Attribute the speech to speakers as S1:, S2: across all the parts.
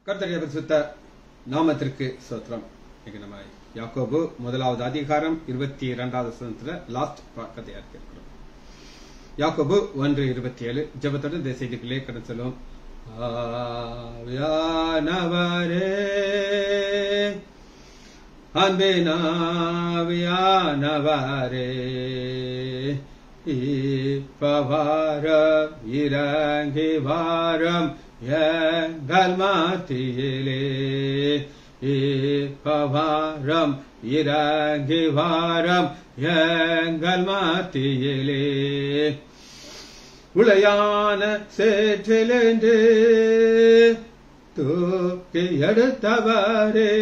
S1: கர்த்தருடைய பரிசுத்த நாமத்திற்கு ஸ்தோத்திரம் இன்னைக்கு நம்ம யாக்கோபு முதலாவது அதிகாரம் இருபத்தி இரண்டாவது வசனத்துல லாஸ்ட் கதையா இருக்கிறோம் யாக்கோபு ஒன்று இருபத்தி ஏழு ஜபத்தோடு இந்த செய்திகளே கடந்து செல்லும் ஆவியானவரே அன்பினாவியானவரே இப்பவாரம் இறங்கி வாரம் எங்கள் மத்தியிலே இப்பவாரம் இறங்கி வாரம் எங்கள் மத்தியிலே உளையான சேற்றிலிருந்து தூக்கி எடுத்தவரே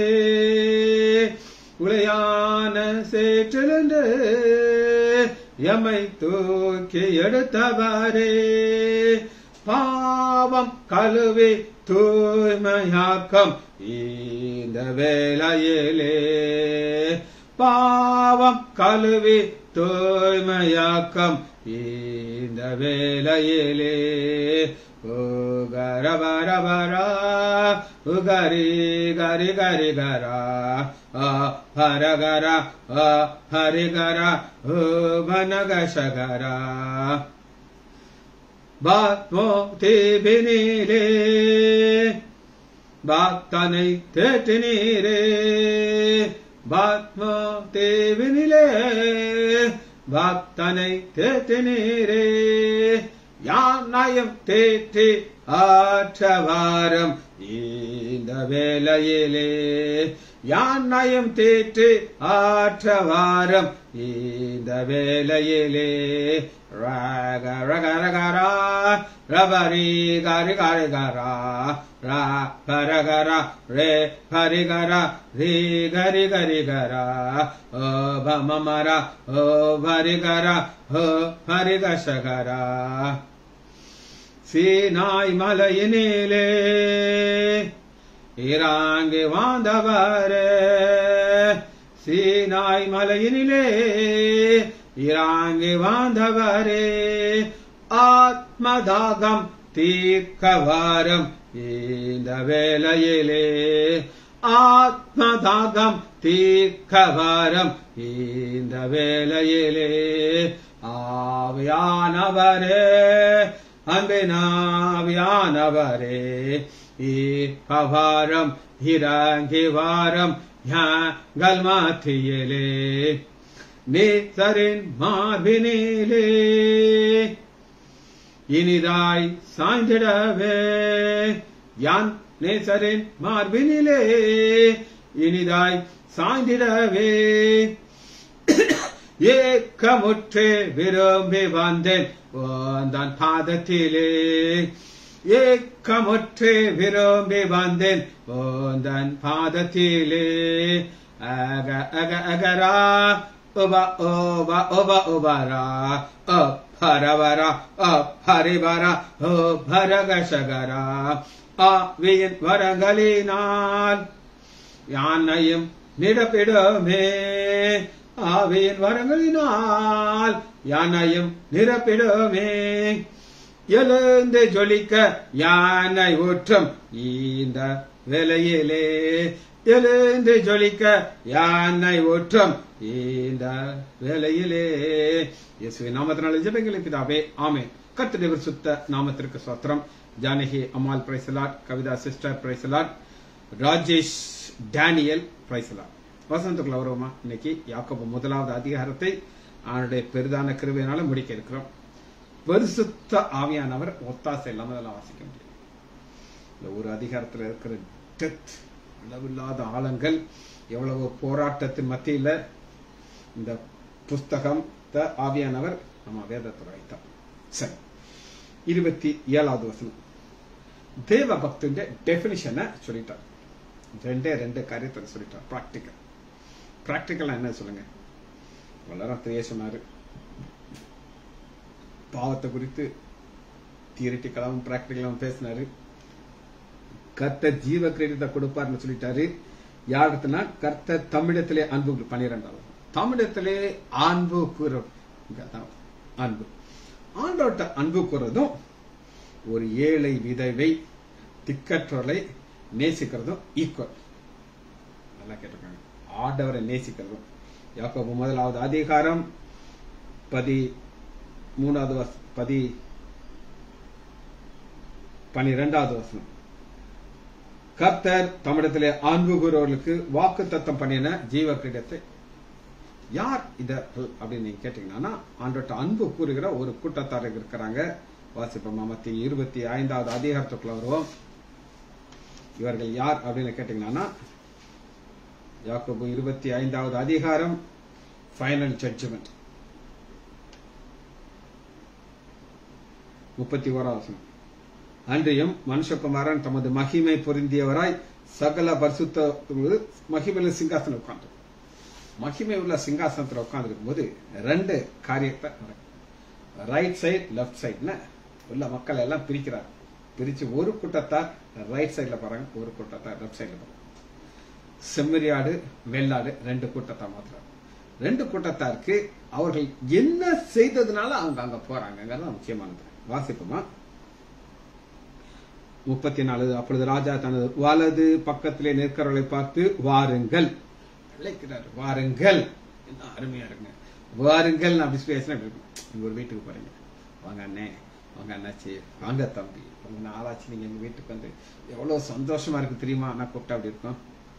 S1: உளையான சேற்றிலிருந்து எம்மை தூக்கி எடுத்தவரே பாவம் கழுவி தூய்மையாக்கம் இந்த வேலையிலே பாவம் கழுவி தூய்மையாக்கம் இந்த வேலையிலே உகரபரபரா உகரி கரி கரி கரா ஹரகர ஹரிகர உபனகசகரா பாத்மோ தீபினிலே பாத்தனை தேற்றினீரே பாத்மோ தேவினிலே பாத்தனை தேற்றினீரே யானையும் தேற்றி ஆற்றவாரம் இந்த வேலையிலே யானையும் தேற்றி ஆற்றவாரம் இந்த வேலையிலே ரக ரக ரகரா ரபரி கரி கரி கரா ரா பரகரா ரே ஹரி கரா ரீ கரி கரி கரா ஓ பமமரா ஓ பரி கரா ஓ ஹரி கசகரா சீனாய் மலையினிலே இறாங்கி வாழ்ந்தவரே சீனாய் மலையினிலே இறாங்கி வாழ்ந்தவரே ஆத்மதாகம் தீர்க்கவாரம் இந்த வேலையிலே ஆத்மதாகம் தீர்க்கவாரம் இந்த வேலையிலே ஆவியானவரே அன்பினாவியானவரே பவாரம் இறங்கி வாரம் ஞாங்கள் மாற்றியலே நேசரின் மார்பினிலே இனிதாய் சாய்ந்திடவே யான் நேசரின் மார்பினிலே இனிதாய் சாய்ந்திடவே ஏக்கமுற்றே விரும்பி வந்தேன் ஓந்தான் பாதத்திலே ஏக்கமுற்றே விரும்பி வந்தேன் ஓந்தன் பாதத்திலே அக அக அகரா உப ஓப உப உபரா அ பரவரா அ பரிவரா ஓ பரகசகரா ஆவியின் வரங்களினால் யானையும் நிரப்பிடுமே ஆவியின் வரங்களினால் யானையும் நிரப்பிடுமே எழுந்து ஜொலிக்க யானை ஊற்றும் இந்த வேலையிலே எழுந்து ஜொலிக்க யானை ஊற்றும் இந்த வேலையிலே இயேசுவின் நாமத்தினால ஜெபங்களை பிதாவே ஆமே கர்த்ததேவர் சுத்த நாமத்திற்கு சோத்திரம் ஜானகி அம்மாள் பிரைசலாட் கவிதா சிஸ்டர் பிரைசலாட் ராஜேஷ் டேனியல் பிரைசலாட் வசந்தத்துக்குள்ள வருவோமா இன்னைக்கு யாக்கோபு முதலாவது அதிகாரத்தை அவனுடைய பெரிதான கிருபையினால முடிக்க இருக்கிறோம் பரிசுத்த ஆவியானவர் ஒத்தாசை இல்லாமல் அதெல்லாம் வாசிக்க முடியும் இந்த ஒரு அதிகாரத்தில் இருக்கிற டெத் அளவில்லாத ஆழங்கள் எவ்வளவு போராட்டத்தின் மத்தியில் இந்த புஸ்தகம் த ஆவியானவர் நம்ம வேதத்தில் வைத்தார் சரி இருபத்தி ஏழாவது வசனம் தேவ பக்திന്റെ டெபினிஷனை சொல்லிட்டார் ரெண்டே ரெண்டு காரியத்தை சொல்லிட்டார் ப்ராக்டிக்கல் ப்ராக்டிக்கலா என்ன சொல்லுங்க வளரம் தெரிய சொன்னாரு பாவத்தை குறித்து தியரிட்டிக்கலாவும் பிராக்டிக்கலாவும் பேசினாரு கர்த்த ஜீவ கிரீடத்தை கொடுப்பார்னு சொல்லிட்டாரு யாருக்குன்னா கர்த்த தமிழத்திலே அன்பு பனிரெண்டாவது தமிழத்திலே அன்பு கூற அன்பு ஆண்டோட்ட அன்பு கூறதும் ஒரு ஏழை விதவை திக்கற்றோரை நேசிக்கிறதும் ஈக்குவல் நல்லா கேட்டிருக்காங்க ஆண்டவரை நேசிக்கிறதும் யாக்கோபு முதலாவது அதிகாரம் பதி மூணாவது வச பதி பனிரெண்டாவது வசனம் கர்த்தர் தம்மிடத்திலே அன்பு கூறுவர்களுக்கு வாக்கு தத்தம் பண்ணின ஜீவ கிரீடத்தை யார் இத அப்படின்னு நீங்க கேட்டீங்கன்னா ஆண்டோட்ட அன்பு கூறுகிற ஒரு கூட்டத்தாரர் இருக்கிறாங்க வாசிப்போம் மத்தி இருபத்தி ஐந்தாவது அதிகாரத்துக்குள்ள வருவோம் இவர்கள் யார் அப்படின்னு கேட்டீங்கன்னா யாக்கோபு இருபத்தி ஐந்தாவது அதிகாரம் ஃபைனல் ஜட்ஜ்மெண்ட் முப்பத்தி ஓராம் வசனம் அன்றியும் மனுஷகுமாரன் தமது மகிமை பொருந்தியவராய் சகல பரிசுத்த மகிமையில சிங்காசனம் உட்கார்ந்து மகிமை உள்ள சிங்காசனத்தில் உட்கார்ந்து போது ரெண்டு காரியத்தை ரைட் சைடு லெஃப்ட் சைடுல உள்ள மக்கள் எல்லாம் பிரிக்கிறார் பிரிச்சு ஒரு கூட்டத்தார் ரைட் சைடுல போறாங்க ஒரு கூட்டத்தார் லெஃப்ட் சைடுல போறாங்க செம்மறியாடு வெள்ளாடு ரெண்டு கூட்டத்தார் மாத்திரம் ரெண்டு கூட்டத்தாருக்கு அவர்கள் என்ன செய்ததுனால அவங்க அங்க போறாங்கிறது முக்கியமானது வாசிப்போமா முப்பத்தி நாலு அப்பொழுது ராஜா தனது வலது பக்கத்திலே நிற்கிறவர்களை பார்த்து வாருங்கள் அழைக்கிறார் வாருங்கள் என்ன அருமையா இருக்குங்க வாருங்கள் அப்படி பேசினா நீங்க ஒரு வீட்டுக்கு போறீங்க வாங்க அண்ணே வாங்க அண்ணாச்சி வாங்க தம்பி ரொம்ப நாளாச்சு நீங்க எங்க வீட்டுக்கு வந்து எவ்வளவு சந்தோஷமா இருக்கு தெரியுமா நான் கூப்பிட்டா அப்படி இருக்கோம்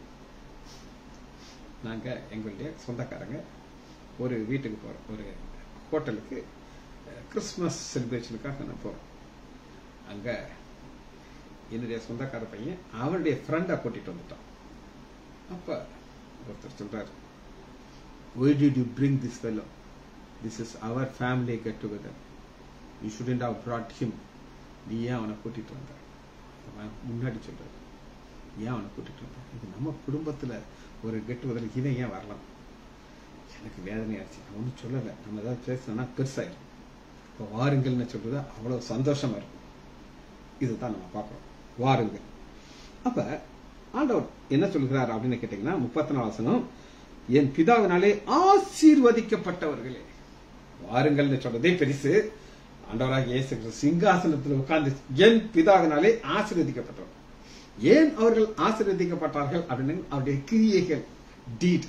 S1: நாங்க எங்களுடைய சொந்தக்காரங்க ஒரு வீட்டுக்கு போறோம் ஒரு ஹோட்டலுக்கு கிறிஸ்துமஸ் செலிப்ரேஷனுக்காக நான் போறோம் அங்க என்னுடைய சொந்தக்கார பையன் அவனுடைய ஃப்ரெண்டை கூட்டிட்டு வந்துட்டான் அப்ப ஒருத்தர் சொல்றாரு why did you bring this fellow this is our family get together you shouldn't have brought him நீ ஏன் அவனை கூட்டிட்டு வந்த அவன் முன்னாடி சொல்றாரு ஏன் அவனை கூட்டிட்டு வந்த இது நம்ம குடும்பத்துல ஒரு கெட் டுகெதர் இவன் ஏன் வரலாம் எனக்கு வேதனையாச்சு நான் ஒன்றும் சொல்லலை நம்ம ஏதாவது பேசினோம்னா பெருசாயிரும் இப்போ வாருங்கள்னு சொல்றது அவ்வளவு சந்தோஷமா இருக்கும் இதுதான் நம்ம பார்க்கிறோம் வாருங்கள் அப்ப ஆண்டவர் என்ன சொல்கிறார் அப்படின்னு கேட்டீங்கன்னா முப்பத்தி நாலு வசனம் என் பிதாவினாலே ஆசீர்வதிக்கப்பட்டவர்களே வாருங்கள்னு சொல்றதே பெருசு ஆண்டவராக இயேசு சிங்காசனத்தில் உட்கார்ந்து என் பிதாவினாலே ஆசீர்வதிக்கப்பட்டவர் ஏன் அவர்கள் ஆசீர்வதிக்கப்பட்டார்கள் அப்படின்னு அவருடைய கிரியைகள் டீட்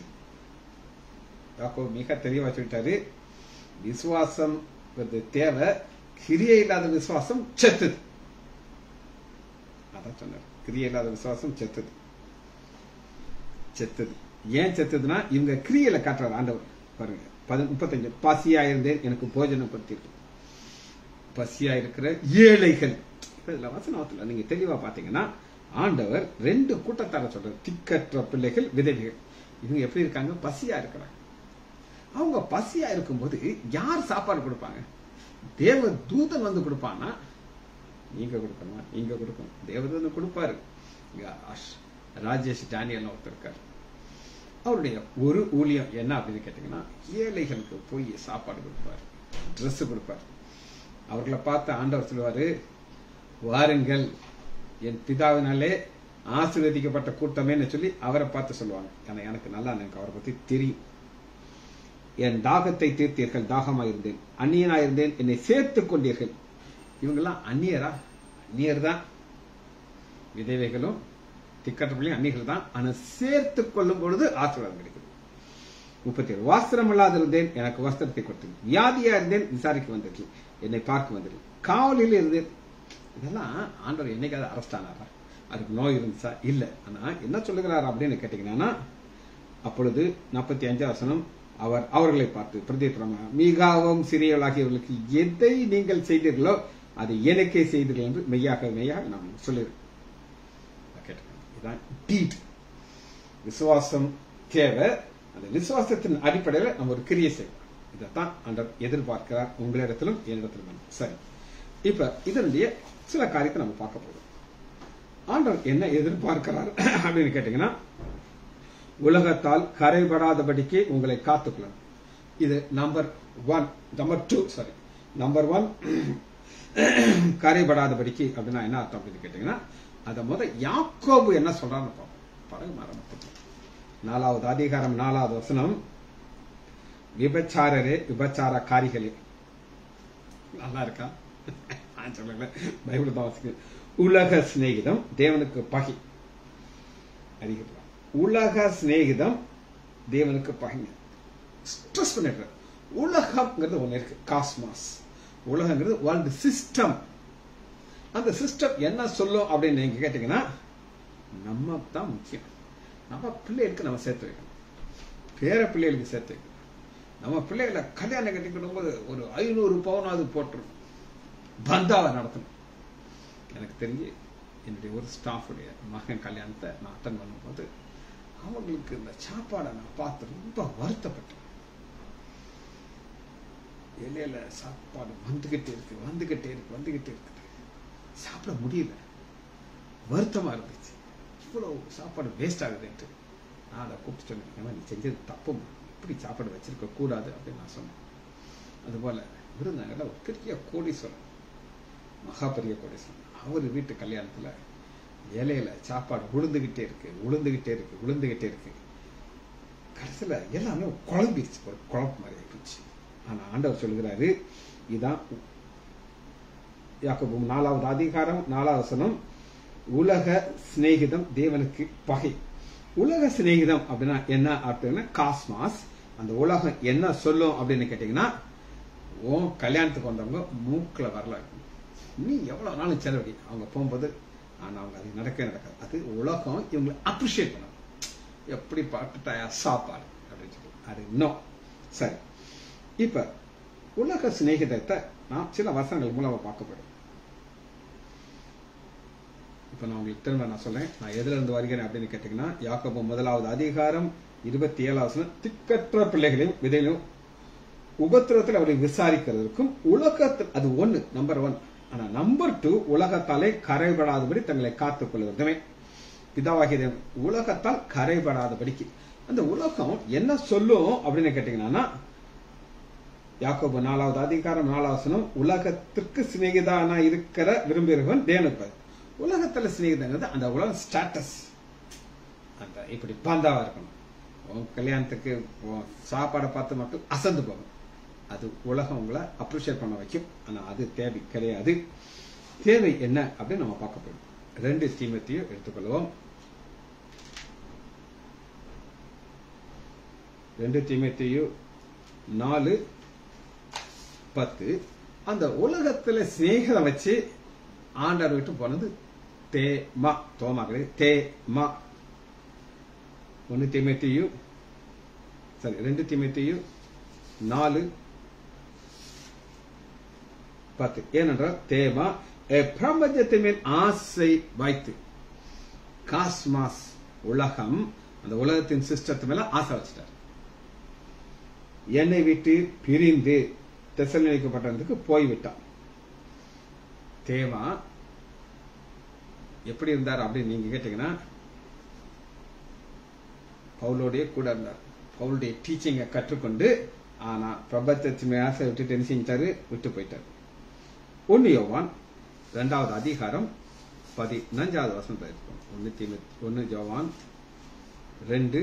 S1: மிக தெளிவா சொல்லிட்டாரு விசுவாசம் தேவை கிரியை இல்லாத விசுவாசம் செத்துது அதான் சொன்னார் கிரியை இல்லாத விசுவாசம் செத்துது செத்துது ஏன் செத்துதுன்னா இவங்க கிரியையில காட்டுறாரு ஆண்டவர் பாருங்க முப்பத்தஞ்சு பசியா இருந்தேன் எனக்கு போஜனம் படுத்திருக்கு பசியா இருக்கிற ஏழைகள் இதுல வசனத்துல நீங்க தெளிவா பாத்தீங்கன்னா ஆண்டவர் ரெண்டு கூட்டத்தார சொல்றாரு திக்கற்ற பிள்ளைகள் விதவிகள் இவங்க எப்படி இருக்காங்க பசியா இருக்கிறாங்க அவங்க பசியா இருக்கும்போது யார் சாப்பாடு கொடுப்பாங்க தேவ தூதன் வந்து கொடுப்பானா நீங்க கொடுக்கணுமா நீங்க கொடுக்கணும் தேவதூதன் கொடுப்பாரு ராஜேஷ் டேனியல் ஒருத்தர் இருக்காரு அவருடைய ஒரு ஊழியம் என்ன அப்படின்னு கேட்டீங்கன்னா ஏழைகளுக்கு போய் சாப்பாடு கொடுப்பாரு ட்ரெஸ் கொடுப்பாரு அவர்களை பார்த்து ஆண்டவர் சொல்லுவாரு வாருங்கள் என் பிதாவினாலே ஆசீர்வதிக்கப்பட்ட கூட்டமேன்னு சொல்லி அவரை பார்த்து சொல்லுவாங்க ஏன்னா எனக்கு நல்லா எனக்கு அவரை பத்தி தெரியும் என் தாகத்தை தீர்த்தீர்கள் தாகமா இருந்தேன் அந்நியனா இருந்தேன் என்னை சேர்த்துக் கொண்டீர்கள் இவங்கெல்லாம் அந்நியரா அந்நியர் தான் விதவைகளும் திக்கற்றபிள்ளையும் அந்நியர்கள் தான் ஆனா சேர்த்து கொள்ளும் பொழுது ஆசீர்வாதம் கிடைக்குது முப்பத்தி ஏழு வாஸ்திரம் இல்லாத இருந்தேன் எனக்கு வஸ்திரத்தை கொடுத்தேன் வியாதியா இருந்தேன் விசாரிக்க வந்திருக்கு என்னை பார்க்க வந்திருக்கு காவலில் இருந்தேன் இதெல்லாம் ஆண்டவர் என்னைக்காவது அரெஸ்ட் ஆனாரா அதுக்கு நோய் இருந்துச்சா இல்ல ஆனா என்ன சொல்லுகிறார் அப்படின்னு கேட்டீங்கன்னா அப்பொழுது நாற்பத்தி அஞ்சாம் வசனம் அவர் அவர்களை பார்த்து பிரதீபரமா மிகவும் சிறியவளாகியவர்களுக்கு எதை நீங்கள் செய்தீர்களோ அதை எனக்கே செய்தீர்கள் என்று மெய்யாக மெய்யாக நாம் சொல்லிடுறோம் இதுதான் டீட் விசுவாசம் தேவை அந்த விசுவாசத்தின் அடிப்படையில் நம்ம ஒரு கிரியை செய்வோம் இதைத்தான் ஆண்டவர் எதிர்பார்க்கிறார் உங்களிடத்திலும் என்னிடத்திலும் சரி இப்ப இதனுடைய சில காரியத்தை நம்ம பார்க்க போறோம் ஆண்டவர் என்ன எதிர்பார்க்கிறார் அப்படின்னு கேட்டீங்கன்னா உலகத்தால் கரைபடாதபடிக்கு உங்களை காத்துக்கொள்ளணும் இது number one number two sorry number one கரைபடாதபடிக்கு அப்படின்னா என்ன அர்த்தம் அப்படின்னு கேட்டீங்கன்னா அத முத யாக்கோபு என்ன சொல்றான்னு பார்ப்போம் படகு மரமத்துக்கு நாலாவது அதிகாரம் நாலாவது வசனம் விபச்சாரரே விபச்சாரக்காரிகளே நல்லா இருக்கா சொல்லுங்க பைபிள் தான் வாசிக்க உலக சிநேகிதம் தேவனுக்கு பகை அறிகிறார் உலக சிநேகிதம் தேவனுக்கு பகைங்க ஸ்ட்ரெஸ் பண்ணிடுற உலகம்ங்கிறது ஒண்ணு இருக்கு காஸ்மாஸ் உலகங்கிறது வேர்ல்டு சிஸ்டம் அந்த சிஸ்டம் என்ன சொல்லும் அப்படின்னு நீங்க கேட்டீங்கன்னா நம்ம தான் முக்கியம் நம்ம பிள்ளைகளுக்கு நம்ம சேர்த்து வைக்கணும் பேர பிள்ளைகளுக்கு சேர்த்து வைக்கணும் நம்ம பிள்ளைகளை கல்யாணம் கட்டிக்கணும் போது ஒரு ஐநூறு பவுனாவது போட்டுரும் பந்தாவை நடத்தணும் எனக்கு தெரிஞ்சு என்னுடைய ஒரு ஸ்டாஃபுடைய மகன் கல்யாணத்தை நான் அட்டன் பண்ணும்போது அவங்களுக்கு இந்த சாப்பாடை நான் பார்த்து ரொம்ப வருத்தப்பட்டேன் இலையில சாப்பாடு வந்துகிட்டே இருக்கு வந்துகிட்டே இருக்கு வந்துகிட்டே இருக்குது சாப்பிட முடியல வருத்தமா இருந்துச்சு இவ்வளவு சாப்பாடு வேஸ்ட் ஆகுதுன்ட்டு நான் அதை கூப்பிட்டு சொன்னேன் நீ செஞ்சது தப்புமா இப்படி சாப்பாடு வச்சிருக்க கூடாது அப்படின்னு நான் சொன்னேன் அதுபோல விருந்தாங்கல்ல ஒரு பெரிய கோடீஸ்வரன் மகா பெரிய கோடீஸ்வரன் அவர் வீட்டு கல்யாணத்துல இலையில சாப்பாடு உளுந்துகிட்டே இருக்கு உளுந்துகிட்டே இருக்கு உளுந்துகிட்டே இருக்கு கடைசியில எல்லாமே குழம்பிடுச்சு ஒரு குழம்பு மாதிரி ஆயிடுச்சு ஆனா ஆண்டவர் சொல்லுகிறாரு இதான் யாக்கோபு நாலாவது அதிகாரம் நாலாவது வசனம் உலக சிநேகிதம் தேவனுக்கு பகை உலக சிநேகிதம் அப்படின்னா என்ன அப்படின்னா காஸ்மாஸ் அந்த உலகம் என்ன சொல்லும் அப்படின்னு கேட்டீங்கன்னா உன் கல்யாணத்துக்கு வந்தவங்க மூக்குல வரல நீ எவ்வளவு நாளும் செலவழி அவங்க போகும்போது ஆனா அவங்க அது நடக்கவே நடக்காது அது உலகம் இவங்களை அப்ரிஷியேட் பண்ணணும் எப்படி பாட்டுட்டாயா சாப்பாடு அப்படின்னு சொல்லி அது இன்னும் சரி இப்ப உலக சிநேகிதத்தை நாம் சில வசனங்கள் மூலமா பார்க்கப்படும் இப்ப நான் உங்களுக்கு திரும்ப நான் சொல்றேன் நான் எதுல இருந்து வருகிறேன் அப்படின்னு கேட்டீங்கன்னா யாக்கோபு முதலாவது அதிகாரம் இருபத்தி ஏழாவது திக்கற்ற பிள்ளைகளையும் விதையிலும் உபத்திரத்தில் அவரை விசாரிக்கிறதற்கும் உலகத்தில் அது ஒன்னு நம்பர் ஒன் ஆனா நம்பர் டூ உலகத்தாலே கரைபடாதபடி தங்களை காத்துக் கொள்வதுமே பிதாவாகிய தேவன் உலகத்தால் கரைபடாதபடிக்கு அந்த உலகம் என்ன சொல்லும் அப்படின்னு கேட்டீங்கன்னா யாக்கோபு நாலாவது அதிகாரம் நாலாவசனம் உலகத்திற்கு சிநேகிதானா இருக்கிற விரும்புகிறவன் தேவனுக்கு உலகத்துல சிநேகிதங்கிறது அந்த உலக ஸ்டாட்டஸ் அந்த இப்படி பாந்தாவா இருக்கணும் உன் கல்யாணத்துக்கு உன் சாப்பாடை பார்த்து மக்கள் அசந்து போகும் அது உலகம் உங்களை அப்ரிஷியேட் பண்ண வைக்கும் ஆனா அது தேவை கிடையாது தேவை என்ன அப்படின்னு நம்ம பார்க்க போறோம் ரெண்டு தீமத்தையும் எடுத்துக்கொள்வோம் ரெண்டு தீமத்தையும் நாலு பத்து அந்த உலகத்துல சிநேகிதம் வச்சு ஆண்டவர் விட்டு போனது தே மா தோமா கிடையாது தே மா ஒன்னு திமுத்தையும் சரி ரெண்டு திமுத்தையும் நாலு பத்து ஏனென்றால் தேமா பிரபஞ்சத்தின் மேல் ஆசை வைத்து காஸ்மாஸ் உலகம் அந்த உலகத்தின் சிஸ்டத்து மேல ஆசை வச்சிட்டார் என்னை விட்டு பிரிந்து தெசலனிக்கப்பட்டதுக்கு போய்விட்டான் தேவா எப்படி இருந்தார் அப்படின்னு நீங்க கேட்டீங்கன்னா பவுலோடைய கூட இருந்தார் பவுலுடைய டீச்சிங்கை கற்றுக்கொண்டு ஆனா பிரபஞ்சத்தின் ஆசை விட்டுட்டு என்ன செஞ்சிட்டாரு விட்டு போயிட்டார் ஒன்னு யோவான் இரண்டாவது அதிகாரம் பதினஞ்சாவது வசனத்தில் இருக்கும் ஒன்னு தீமி ஒன்னு ஜோவான் ரெண்டு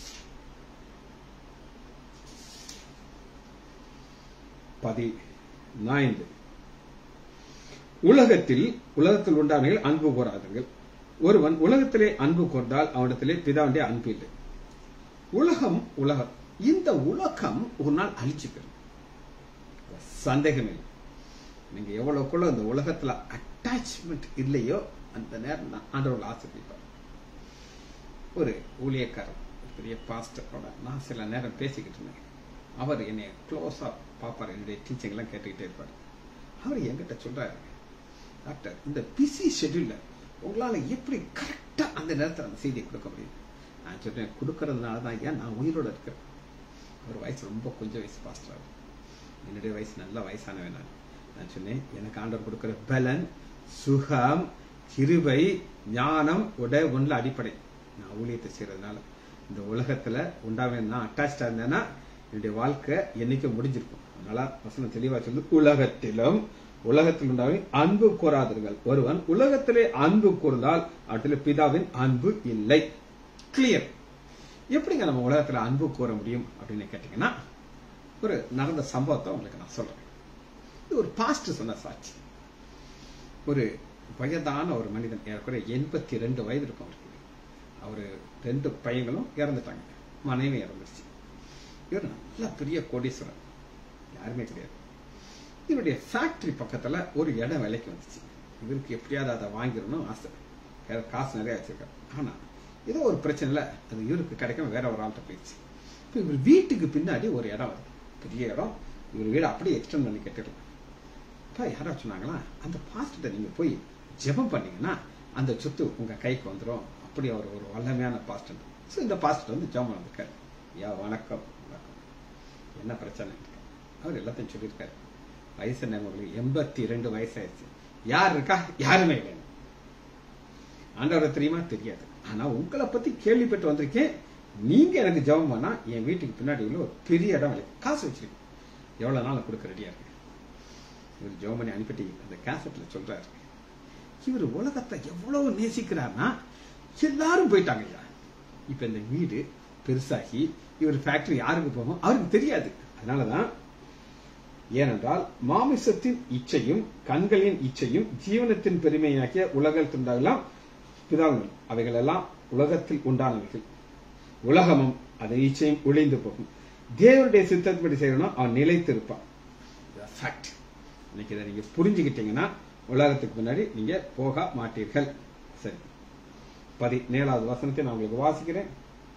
S1: பதினைந்து உலகத்தில் உலகத்தில் உண்டானவர்கள் அன்பு கூறாதீர்கள் ஒருவன் உலகத்திலே அன்பு கொண்டால் அவனிடத்திலே பிதாவுடைய அன்பு இல்லை உலகம் உலகம் இந்த உலகம் ஒரு நாள் அழிச்சுக்கிறது சந்தேகம் இல்லை நீங்க எவ்வளவுக்குள்ள இந்த உலகத்துல அட்டாச்மெண்ட் இல்லையோ அந்த நேரம் தான் ஆண்டவர்கள் ஆசிரியப்பார் ஒரு ஊழியக்காரர் பெரிய பாஸ்டரோட நான் சில நேரம் பேசிக்கிட்டு இருந்தேன் அவர் என்னை க்ளோஸா பார்ப்பார் என்னுடைய டீச்சிங் எல்லாம் கேட்டுக்கிட்டே இருப்பார் அவர் என்கிட்ட சொல்றாரு டாக்டர் இந்த பிஸி ஷெட்யூல்ல உங்களால எப்படி கரெக்டா அந்த நேரத்தில் அந்த செய்தியை கொடுக்க முடியும் நான் சொல்றேன் கொடுக்கறதுனால தான் ஏன் நான் உயிரோட இருக்கிறேன் அவர் வயசு ரொம்ப கொஞ்சம் வயசு பாஸ்டர் என்னுடைய வயசு நல்ல வயசானவன் நான் நான் சொன்னேன் எனக்கு ஆண்டவர் கொடுக்கிற பலன் சுகம் கிருபை ஞானம் உடை ஒன்றுல அடிப்படை நான் ஊழியத்தை செய்யறதுனால இந்த உலகத்துல உண்டாவேன் நான் அட்டாச்சா இருந்தேன்னா என்னுடைய வாழ்க்கை என்னைக்கு முடிஞ்சிருக்கும் அதனால வசனம் தெளிவா சொல்லு உலகத்திலும் உலகத்தில் உண்டாவின் அன்பு கூறாதீர்கள் ஒருவன் உலகத்திலே அன்பு கூர்ந்தால் அவற்றில் பிதாவின் அன்பு இல்லை கிளியர் எப்படிங்க நம்ம உலகத்துல அன்பு கூற முடியும் அப்படின்னு கேட்டீங்கன்னா ஒரு நடந்த சம்பவத்தை உங்களுக்கு நான் சொல்றேன் இது ஒரு பாஸ்ட் சொன்ன சாட்சி ஒரு வயதான ஒரு மனிதன் ஏறக்குறைய எண்பத்தி ரெண்டு வயது இருக்கும் அவருக்கு அவரு ரெண்டு பையங்களும் இறந்துட்டாங்க மனைவி இறந்துருச்சு இவர் நல்ல பெரிய கோடீஸ்வரர் யாருமே கிடையாது இவருடைய ஃபேக்டரி பக்கத்துல ஒரு இடம் விலைக்கு வந்துச்சு இவருக்கு எப்படியாவது அதை வாங்கிடணும் ஆசை வேற காசு நிறைய வச்சிருக்காரு ஆனா ஏதோ ஒரு பிரச்சனைல அது இவருக்கு கிடைக்காம வேற ஒரு ஆள்கிட்ட போயிடுச்சு இப்போ இவர் வீட்டுக்கு பின்னாடி ஒரு இடம் வருது பெரிய இடம் இவர் வீடு அப்படியே எக்ஸ்டெண்ட் பண்ணி கட்டிடலாம் அப்ப யாரோ சொன்னாங்களா அந்த பாஸ்டர்கிட்ட நீங்க போய் ஜெபம் பண்ணீங்கன்னா அந்த சொத்து உங்க கைக்கு வந்துடும் அப்படி அவர் ஒரு வல்லமையான பாஸ்டர் ஸோ இந்த பாஸ்டர் வந்து ஜெபம் வந்திருக்காரு யா வணக்கம் வணக்கம் என்ன பிரச்சனை அவர் எல்லாத்தையும் சொல்லியிருக்காரு வயசு என்ன உங்களுக்கு எண்பத்தி ரெண்டு வயசாயிருச்சு யார் இருக்கா யாருமே இல்லை ஆண்டவரை தெரியுமா தெரியாது ஆனா உங்களை பத்தி கேள்விப்பட்டு வந்திருக்கேன் நீங்க எனக்கு ஜெபம் பண்ணா என் வீட்டுக்கு பின்னாடி உள்ள ஒரு பெரிய இடம் விலை காசு வச்சிருக்கேன் எவ்வளவு நாள் கொடுக்க ரெடியா இருக்கு இவர் ஜெபம் பண்ணி அனுப்பிட்டு அந்த கேசட்ல சொல்றாரு இவர் உலகத்தை எவ்வளவு நேசிக்கிறார்னா எல்லாரும் போயிட்டாங்க ஐயா இப்ப இந்த வீடு பெருசாகி இவர் ஃபேக்டரி யாருக்கு போகும் அவருக்கு தெரியாது அதனாலதான் ஏனென்றால் மாமிசத்தின் இச்சையும் கண்களின் இச்சையும் ஜீவனத்தின் பெருமையாக்கிய உலகத்தில் உண்டாகலாம் பிதாவுங்கள் அவைகள் எல்லாம் உலகத்தில் உண்டானவைகள் உலகமும் அதன் இச்சையும் ஒளிந்து போகும் தேவனுடைய சித்தப்படி செய்யணும் அவன் நிலைத்திருப்பான் ஃபேக்ட் இன்னைக்கு இதை நீங்க புரிஞ்சுக்கிட்டீங்கன்னா உலகத்துக்கு முன்னாடி நீங்க போக மாட்டீர்கள் சரி பதினேழாவது வசனத்தை நான் உங்களுக்கு வாசிக்கிறேன்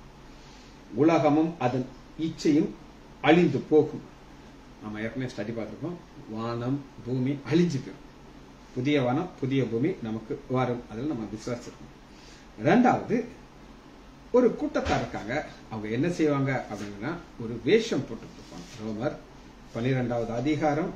S1: உலகமும் அதன் இச்சையும் அழிந்து போகும் நம்ம ஏற்கனவே ஸ்டடி பார்த்துருக்கோம் வானம் பூமி அழிஞ்சு போயிடும் புதிய வானம் புதிய பூமி நமக்கு வரும் அதில் நம்ம விசுவாசிருக்கோம் ரெண்டாவது ஒரு கூட்டத்தார் இருக்காங்க அவங்க என்ன செய்வாங்க அப்படின்னா ஒரு வேஷம் போட்டு கொடுப்பாங்க ரோமர் பன்னிரெண்டாவது அதிகாரம்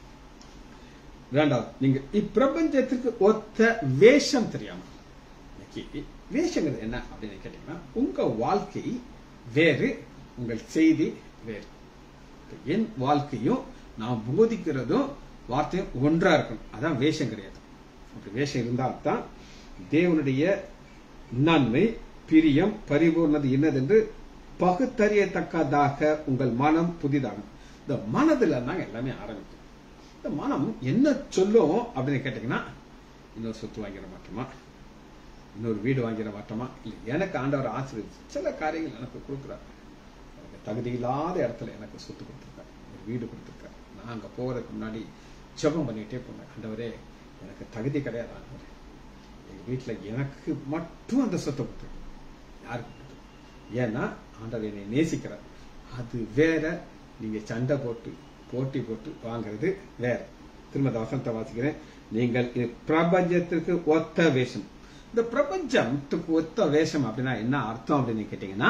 S1: ரெண்டாவது நீங்க இப்பிரபஞ்சத்துக்கு ஒத்த வேஷம் தெரியாம இன்னைக்கு வேஷங்கிறது என்ன அப்படின்னு கேட்டீங்கன்னா உங்க வாழ்க்கை வேறு உங்கள் செய்தி வேறு இப்ப என் வாழ்க்கையும் நான் போதிக்கிறதும் வார்த்தையும் ஒன்றா இருக்கணும் அதான் வேஷம் கிடையாது அப்படி வேஷம் இருந்தால்தான் தேவனுடைய நன்மை பிரியம் பரிபூர்ணது என்னதென்று பகுத்தறியத்தக்கதாக உங்கள் மனம் புதிதாகும் இந்த மனதுல தாங்க எல்லாமே ஆரம்பிக்கும் இந்த மனம் என்ன சொல்லும் அப்படின்னு கேட்டீங்கன்னா இன்னொரு சொத்து வாங்கிட மாட்டோமா இன்னொரு வீடு வாங்கிட மாட்டோமா இல்லை எனக்கு ஆண்டவர் ஆசிரியர் சில காரியங்கள் எனக்கு கொடுக்குறாரு எனக்கு தகுதி இல்லாத இடத்துல எனக்கு சொத்து கொடுத்துருக்காரு ஒரு வீடு கொடுத்துருக்காரு நான் அங்க போறதுக்கு முன்னாடி ஜெபம் பண்ணிட்டே போனேன் ஆண்டவரே எனக்கு தகுதி கிடையாது ஆண்டவரே எங்க வீட்டுல எனக்கு மட்டும் அந்த சொத்தை கொடுத்துருக்கு யாருக்கு கொடுத்துருக்கு? ஏன்னா ஆண்டவர் என்னை நேசிக்கிறார் அது வேற நீங்க சண்டை போட்டு போட்டி போட்டு வாங்குறது வேற திரும்ப அந்த வசனத்தை வாசிக்கிறேன் நீங்கள் இது பிரபஞ்சத்திற்கு ஒத்த வேஷம் இந்த பிரபஞ்சத்துக்கு ஒத்த வேஷம் அப்படின்னா என்ன அர்த்தம் அப்படின்னு கேட்டீங்கன்னா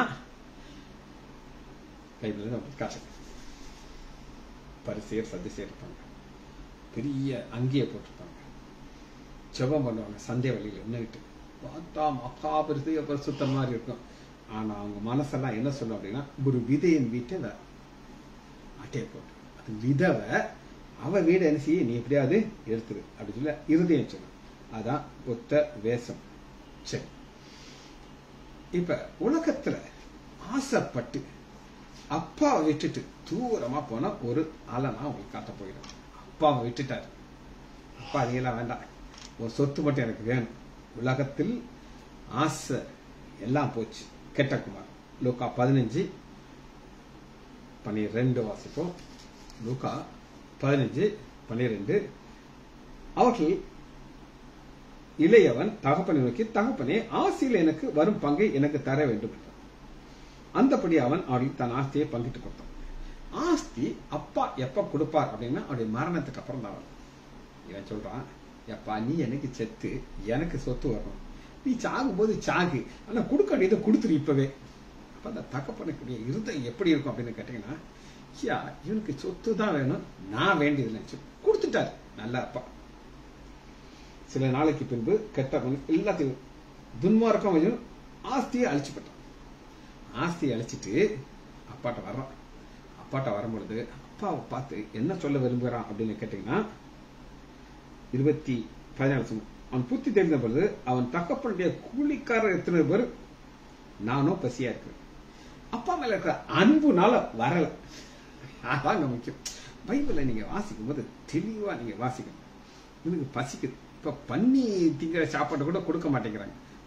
S1: பைபிள் காசு பரிசெயர் சதிசெயர் இருப்பாங்க பெரிய அங்கேயே போட்டிருப்பாங்க ஜெபம் பண்ணுவாங்க சண்டே வழியில் நின்றுட்டு பார்த்தா மக்கா பெருசு பரிசுத்த மாதிரி இருக்கும் ஆனா அவங்க மனசெல்லாம் என்ன சொல்லும் அப்படின்னா ஒரு விதையின் வீட்டை வ- அட்டையை போட்டு அது விதவை அவ வீடு என்ன செய்ய நீ எப்படியாவது எடுத்துரு அப்படி சொல்ல இருதயம் சொல்லும் அதான் ஒத்த வேஷம் சரி இப்ப உலகத்துல ஆசைப்பட்டு அப்பாவை விட்டுட்டு தூரமா போன ஒரு ஆளை நான் உங்களுக்கு காட்ட போகிறேன் அப்பாவை விட்டுட்டாரு அப்பா நீங்களாம் வேண்டாம் ஒரு சொத்து மட்டும் எனக்கு வேணும் உலகத்தில் ஆசை எல்லாம் போச்சு கெட்டகுமார் லூக்கா பதினஞ்சு பன்னிரெண்டு வாசிப்போம் லூக்கா பதினஞ்சு பன்னிரெண்டு அவர்கள் இளையவன் தகப்பனை நோக்கி தகப்பனே ஆசையில் எனக்கு வரும் பங்கை எனக்கு தர வேண்டும் என்றான் அந்தபடி அவன் அவர்களுக்கு தன் ஆஸ்தியை பங்கிட்டு கொடுத்தான் ஆஸ்தி அப்பா எப்ப கொடுப்பார் அப்படின்னா அவருடைய மரணத்துக்கு அப்புறம் தான் வரும் இவன் சொல்றான் எப்பா நீ எனக்கு செத்து எனக்கு சொத்து வரணும் நீ சாகும்போது சாகு ஆனா கொடுக்க வேண்டியதை கொடுத்துரு இப்பவே அப்ப அந்த தகப்பனுக்குரிய இருதயம் எப்படி இருக்கும் அப்படின்னு கேட்டீங்கன்னா ஐயா இவனுக்கு சொத்து தான் வேணும் நான் வேண்டியது நினைச்சு கொடுத்துட்டாரு நல்ல அப்பா சில நாளைக்கு பின்பு கெட்டவன் எல்லாத்தையும் துன்மார்க்கம் கொஞ்சம் ஆஸ்தியை அழிச்சு போட்டான் ஆஸ்தியை அழிச்சிட்டு அப்பாட்ட வர்றான் அப்பாட்ட வரும்பொழுது அப்பாவை பார்த்து என்ன சொல்ல விரும்புகிறான் அப்படின்னு கேட்டீங்கன்னா இருபத்தி பதினாலு சொன்ன அவன் புத்தி தெரிந்த பொழுது அவன் தகப்பனுடைய கூலிக்காரர் எத்தனை பேர் நானும் பசியா இருக்கிறேன் அப்பா மேல இருக்கிற அன்புனால வரல அதாங்க முக்கியம் பைபிளை நீங்க வாசிக்கும் போது தெளிவா நீங்க வாசிக்கணும் எனக்கு பசிக்குது இப்ப பன்னி திங்கிற சாப்பாடு கூட கொடுக்க மாட்டேங்கிறாங்க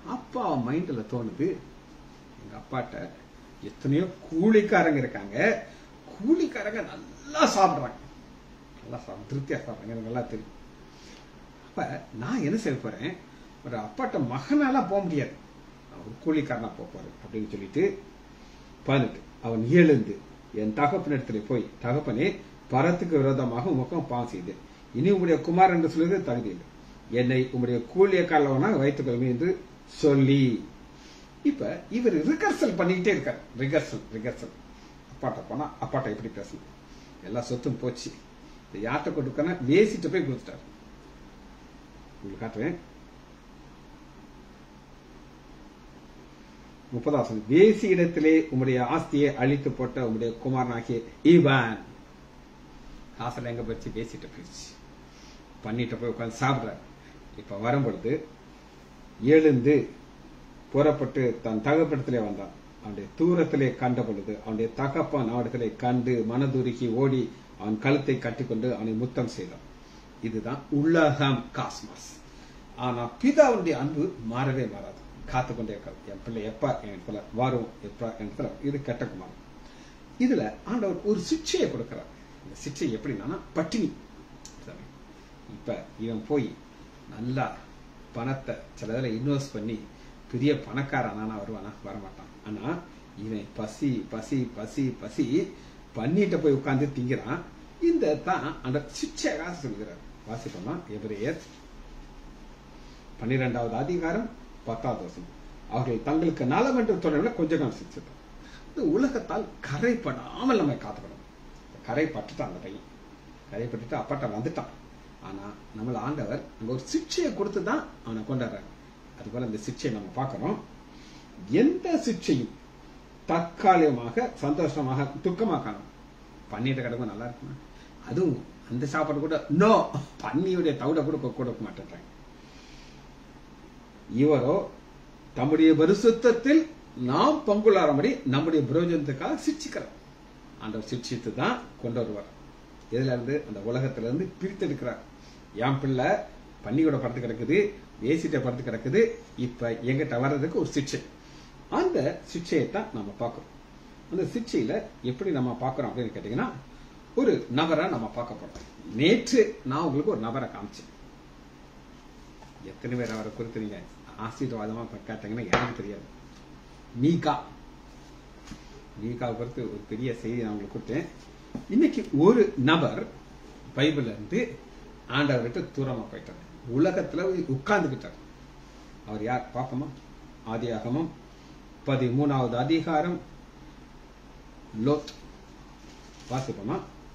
S1: அப்பா மைண்ட்ல தோணுது எங்க அப்பாட்ட எத்தனையோ கூலிக்காரங்க இருக்காங்க கூலிக்காரங்க நல்லா சாப்பிடுறாங்க நல்லா சாப்பிடு திருப்தியா சாப்பிடுறாங்க எனக்கு நல்லா தெரியும் அப்ப நான் என்ன செய்ய போறேன் ஒரு அப்பாட்ட மகனாலாம் போக முடியாது நான் ஒரு கூலிக்காரனா போக போறேன் அப்படின்னு சொல்லிட்டு பதினெட்டு அவன் எழுந்து என் தகப்பனிடத்தில் போய் தகப்பனே பரத்துக்கு விரோதமாக உமக்கும் பாவம் செய்து இனி உம்முடைய குமார் என்று சொல்வது தகுதியில்லை என்னை உம்முடைய கூலியக்காரவனாக வைத்துக் கொள்வேன் என்று சொல்லி இப்ப இவர் ரிகர்சல் பண்ணிக்கிட்டே இருக்கார் ரிகர்சல் ரிகர்சல் அப்பாட்ட போனா அப்பாட்ட எப்படி பேசணும் எல்லா சொத்தும் போச்சு இந்த யார்கிட்ட கொடுக்கணும் வேசிட்டு போய் கொடுத்துட்டார் உங்களுக்கு காட்டுறேன் முப்பதாசன் வேசி இடத்திலே உம்முடைய ஆஸ்தியை அழித்து போட்ட உம்முடைய குமாரனாகிய ஈவான் காசல் எங்க போச்சு பேசிட்டு போயிடுச்சு பண்ணிட்டு போய் உட்கார்ந்து சாப்பிடுறாரு இப்ப வரும்பொழுது எழுந்து புறப்பட்டு தன் தகப்படத்திலே வந்தான் அவனுடைய தூரத்திலே கண்ட பொழுது அவனுடைய தகப்பன் அவனிடத்திலே கண்டு மனதுருகி ஓடி அவன் கழுத்தை கட்டிக்கொண்டு அவனை முத்தம் செய்தான் இதுதான் உலகம் காஸ்மாஸ் ஆனா பிதாவுடைய அன்பு மாறவே மாறாது காத்துக்கொண்டே இருக்காது என் பிள்ளை எப்ப என் பிள்ளை வரும் எப்ப என் பிள்ளை இது கெட்ட குமாரம் இதுல ஆண்டவர் ஒரு சிக்ஷையை கொடுக்கிறார் இந்த சிக்ஷை எப்படின்னா பட்டினி சரி. இப்ப இவன் போய் நல்லா பணத்தை சில இதில் இன்வெஸ்ட் பண்ணி பெரிய பணக்காரனானா வருவானா வரமாட்டான் ஆனா இவன் பசி பசி பசி பசி பண்ணிட்டு போய் உட்கார்ந்து திங்கிறான் இந்த தான் அந்த சிக்ஷையாக சொல்கிறார் வாசிப்போமா எபிரேயர் பன்னிரெண்டாவது அதிகாரம் பத்தாவது வருஷம் அவர்கள் தங்களுக்கு நலம் என்று தொடர்பில் கொஞ்ச காலம் சிரிச்சது இந்த உலகத்தால் கரைப்படாமல் நம்ம காத்துக்கணும் கரை பட்டுட்டான் அந்த பையன் கரை பட்டுட்டு அப்பாட்ட வந்துட்டான் ஆனா நம்மள ஆண்டவர் அங்க ஒரு சிக்ஷையை கொடுத்து தான் அவனை கொண்டாடுறாரு அதுபோல இந்த சிக்ஷையை நம்ம பார்க்கிறோம் எந்த சிக்ஷையும் தற்காலிகமாக சந்தோஷமாக துக்கமாக காணும் பண்ணிட்டு கிடக்கும் நல்லா இருக்குமா அதுவும் அந்த சாப்பாடு கூட நோ பன்னியுடைய தவிட கூட கொடுக்க மாட்டேன்றாங்க இவரோ தம்முடைய பரிசுத்தத்தில் நாம் பங்குள்ளாரபடி நம்முடைய பிரயோஜனத்துக்காக சிரிச்சுக்கிறார் ஆண்டவர் சிரிச்சித்து தான் கொண்டு வருவார் இதுல இருந்து அந்த உலகத்துல இருந்து பிரித்தெடுக்கிறார் என் பிள்ளை பன்னியோட படுத்து கிடக்குது வேசிட்ட படுத்து கிடக்குது இப்ப எங்கிட்ட வர்றதுக்கு ஒரு சிக்ஷை அந்த சிக்ஷையை தான் நம்ம பார்க்கிறோம் அந்த சிக்ஷையில எப்படி நம்ம பார்க்கிறோம் அப்படின்னு கேட்டீங்கன்னா ஒரு நபரை நம்ம பார்க்க போறோம் நேற்று நான் உங்களுக்கு ஒரு நபரை காமிச்சேன் எத்தனை பேர் அவரை குறித்து நீங்க ஆசீர்வாதமா கேட்டீங்கன்னா எனக்கு தெரியாது மீகா மீகாவை குறித்து ஒரு பெரிய செய்தி நான் உங்களுக்கு கொடுத்தேன் இன்னைக்கு ஒரு நபர் பைபிள்ல இருந்து ஆண்டவர் விட்டு தூரமா போயிட்டார் உலகத்துல உட்கார்ந்துகிட்டார் அவர் யார் பார்ப்போமா ஆதியாகமம் பதிமூணாவது அதிகாரம் லோத் வாசிப்போமா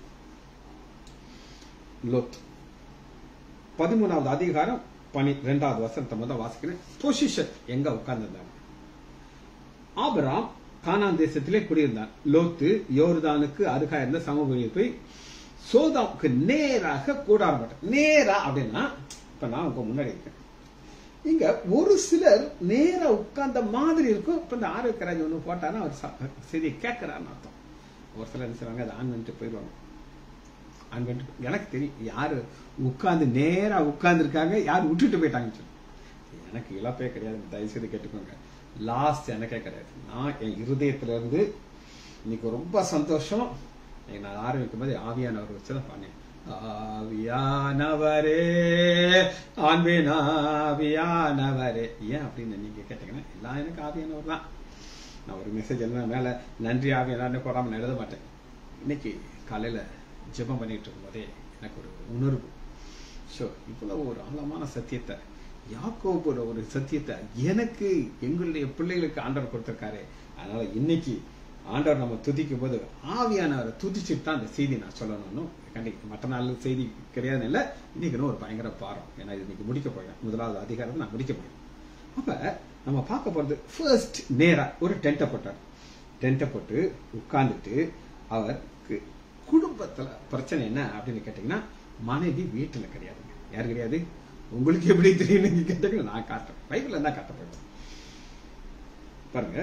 S1: லோத் பதிமூணாவது அதிகாரம் பனி ரெண்டாவது வசனத்தை முதல் வாசிக்கிறேன் பொசிஷன் எங்க உட்கார்ந்திருந்தாங்க ஆபராம் கானான் தேசத்திலே குடியிருந்தான் லோத்து யோர்தானுக்கு அருகா இருந்த சமபூமியில் போய் சோதாவுக்கு நேராக கூடாரம் போட்டான் நேரா அப்படின்னா இப்ப நான் உங்க முன்னாடி இருக்கேன் இங்க ஒரு சிலர் நேரா உட்கார்ந்த மாதிரி இருக்கும் இப்ப இந்த ஆரோக்கியராஜ் ஒண்ணு போட்டானா அவர் ச- சரி கேட்கிறான்னு அர்த்தம் ஒரு சிலர் என்ன செய்வாங்க அதை ஆன் பண்ணிட்டு போயிடுவாங்க ஆன் பண்ணிட்டு எனக்கு தெரியும் யாரு உட்கார்ந்து நேரா உட்கார்ந்து இருக்காங்க யார் விட்டுட்டு போயிட்டாங்கன்னு சொல்லி எனக்கு இழப்பே கிடையாது தயவு செய்து கேட்டுக்கோங்க லாஸ்ட் எனக்கே கிடையாது நான் என் இருதயத்துல இருந்து இன்னைக்கு ரொம்ப சந்தோஷம் இன்னைக்கு நான் ஆரம்பிக்கும் போது ஆவியானவர் வச்சு தான் பண்ணேன் ஆவியானவரே ஆன்மீன் ஆவியானவரே ஏன் அப்படின்னு நீங்க கேட்டீங்கன்னா எல்லாம் எனக்கு ஆவியானவர் தான் நான் ஒரு மெசேஜ் எழுத மேல நன்றி ஆவியானு போடாம நான் எழுத மாட்டேன் இன்னைக்கு காலையில ஜெபம் பண்ணிட்டு இருக்கும்போதே எனக்கு ஒரு உணர்வு ஷோ இவ்வளவு ஒரு ஆழமான சத்தியத்தை யாக்கோபுர ஒரு சத்தியத்தை எனக்கு எங்களுடைய பிள்ளைகளுக்கு ஆண்டவர் கொடுத்திருக்காரு அதனால இன்னைக்கு ஆண்டவர் நம்ம துதிக்கும் போது ஆவியானவரை துதிச்சுட்டு தான் அந்த செய்தி நான் சொல்லணும்னு கண்டிப்பா மற்ற நாள் செய்தி கிடையாது இல்ல இன்னைக்கு ஒரு பயங்கர பாரம் ஏன்னா இது இன்னைக்கு முடிக்க போறேன் முதலாவது அதிகாரத்தை நான் முடிக்க போறேன் அப்ப நம்ம பார்க்க போறது ஃபர்ஸ்ட் நேரா ஒரு டென்ட்டை போட்டார் டென்ட்டை போட்டு உட்கார்ந்துட்டு அவருக்கு குடும்பத்துல பிரச்சனை என்ன அப்படின்னு கேட்டீங்கன்னா மனைவி வீட்டுல கிடையாதுங்க யாரு கிடையாது உங்களுக்கு எப்படி தெரியும் நீங்க கேட்டீங்கன்னா நான் காட்டுறேன் பைபிள்ல தான் காட்டப்படுறேன் பாருங்க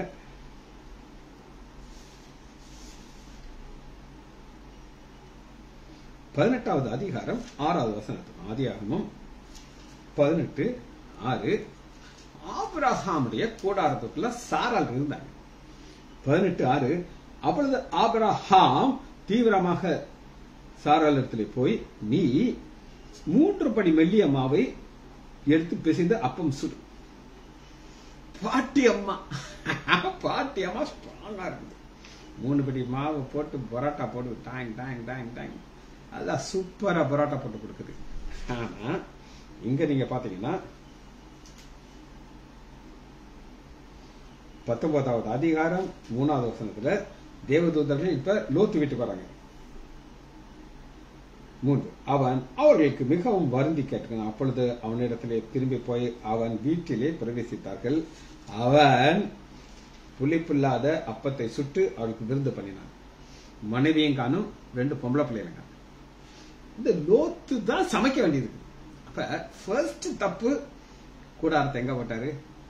S1: பதினெட்டாவது அதிகாரம் ஆறாவது வசனம் ஆதியாகமம் பதினெட்டு ஆறு ஆபிரஹாமுடைய கூடாரத்துக்குள்ள சாரால் இருந்தாங்க பதினெட்டு ஆறு அப்பொழுது ஆபிரஹாம் தீவிரமாக சாரால் இடத்துல போய் நீ மூன்று படி மெல்லிய மாவை எடுத்து பிசைந்து அப்பம் சுடு பாட்டி அம்மா பாட்டி அம்மா ஸ்ட்ராங்கா இருக்குது மூணு படி மாவு போட்டு பரோட்டா போட்டு டாங் டாங் டாங் டாங் அதான் சூப்பரா பரோட்டா போட்டு கொடுக்குது ஆனா இங்க நீங்க பாத்தீங்கன்னா பத்தொன்பதாவது அதிகாரம் மூணாவது வசனத்துல தேவதூதர்கள் இப்ப லோத்து வீட்டுக்கு வராங்க மூன்று அவன் அவர்களுக்கு மிகவும் வருந்தி கேட்டான் அப்பொழுது அவனிடத்திலே திரும்பி போய் அவன் வீட்டிலே பிரவேசித்தார்கள் அவன் புளிப்பில்லாத அப்பத்தை சுட்டு அவளுக்கு விருந்து பண்ணினான் மனைவியும் காணும் ரெண்டு பொம்பளை பிள்ளைங்க இந்த லோத்து தான் சமைக்க வேண்டியது அப்ப ஃபர்ஸ்ட் தப்பு கூடாரத்தை எங்க போட்டாரு